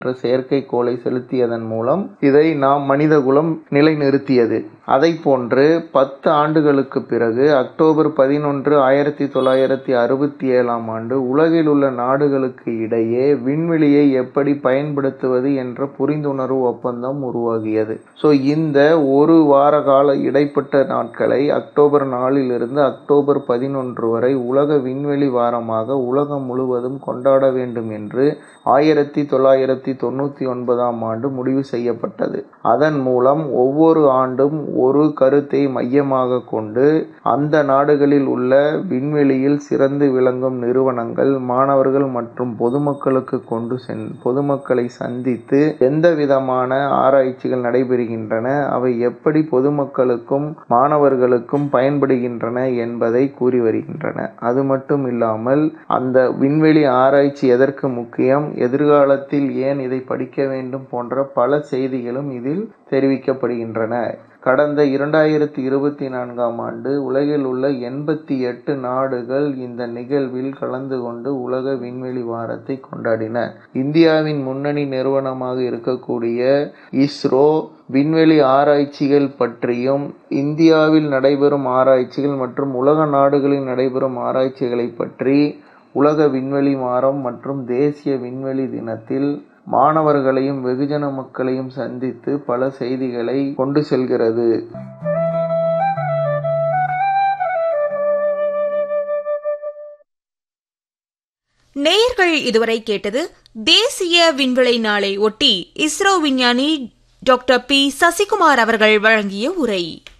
என்ற செயற்கைக்கோளை செலுத்தியதன் மூலம் இதை நாம் மனிதகுலம் நிலைநிறுத்தியது அதை போன்று பத்து ஆண்டுகளுக்கு பிறகு அக்டோபர் பதினொன்று ஆயிரத்தி தொள்ளாயிரத்தி அறுபத்தி ஏழாம் ஆண்டு உலகில் உள்ள நாடுகளுக்கு இடையே விண்வெளியை எப்படி பயன்படுத்துவது என்ற புரிந்துணர்வு ஒப்பந்தம் உருவாகியது ஸோ இந்த ஒரு வார கால இடைப்பட்ட நாட்களை அக்டோபர் நாலிலிருந்து அக்டோபர் பதினொன்று வரை உலக விண்வெளி வாரமாக உலகம் முழுவதும் கொண்டாட வேண்டும் என்று ஆயிரத்தி தொள்ளாயிரத்தி தொண்ணூத்தி ஒன்பதாம் ஆண்டு முடிவு செய்யப்பட்டது அதன் மூலம் ஒவ்வொரு ஆண்டும் ஒரு கருத்தை மையமாக கொண்டு அந்த நாடுகளில் உள்ள விண்வெளியில் சிறந்து விளங்கும் நிறுவனங்கள் மாணவர்கள் மற்றும் பொதுமக்களுக்கு கொண்டு சென் பொதுமக்களை சந்தித்து எந்த விதமான ஆராய்ச்சிகள் நடைபெறுகின்றன அவை எப்படி பொதுமக்களுக்கும் மாணவர்களுக்கும் பயன்படுகின்றன என்பதை கூறி வருகின்றன அது மட்டும் இல்லாமல் அந்த விண்வெளி ஆராய்ச்சி எதற்கு முக்கியம் எதிர்காலத்தில் ஏன் இதை படிக்க வேண்டும் போன்ற பல செய்திகளும் இதில் தெரிவிக்கப்படுகின்றன கடந்த இரண்டாயிரத்தி இருபத்தி நான்காம் ஆண்டு உலகில் உள்ள எண்பத்தி எட்டு நாடுகள் இந்த நிகழ்வில் கலந்து கொண்டு உலக விண்வெளி வாரத்தை கொண்டாடின இந்தியாவின் முன்னணி நிறுவனமாக இருக்கக்கூடிய இஸ்ரோ விண்வெளி ஆராய்ச்சிகள் பற்றியும் இந்தியாவில் நடைபெறும் ஆராய்ச்சிகள் மற்றும் உலக நாடுகளில் நடைபெறும் ஆராய்ச்சிகளை பற்றி உலக விண்வெளி வாரம் மற்றும் தேசிய விண்வெளி தினத்தில் மாணவர்களையும் வெகுஜன மக்களையும் சந்தித்து பல செய்திகளை கொண்டு செல்கிறது நேயர்கள் இதுவரை கேட்டது தேசிய விண்வெளி நாளை ஒட்டி இஸ்ரோ விஞ்ஞானி டாக்டர் பி சசிகுமார் அவர்கள் வழங்கிய உரை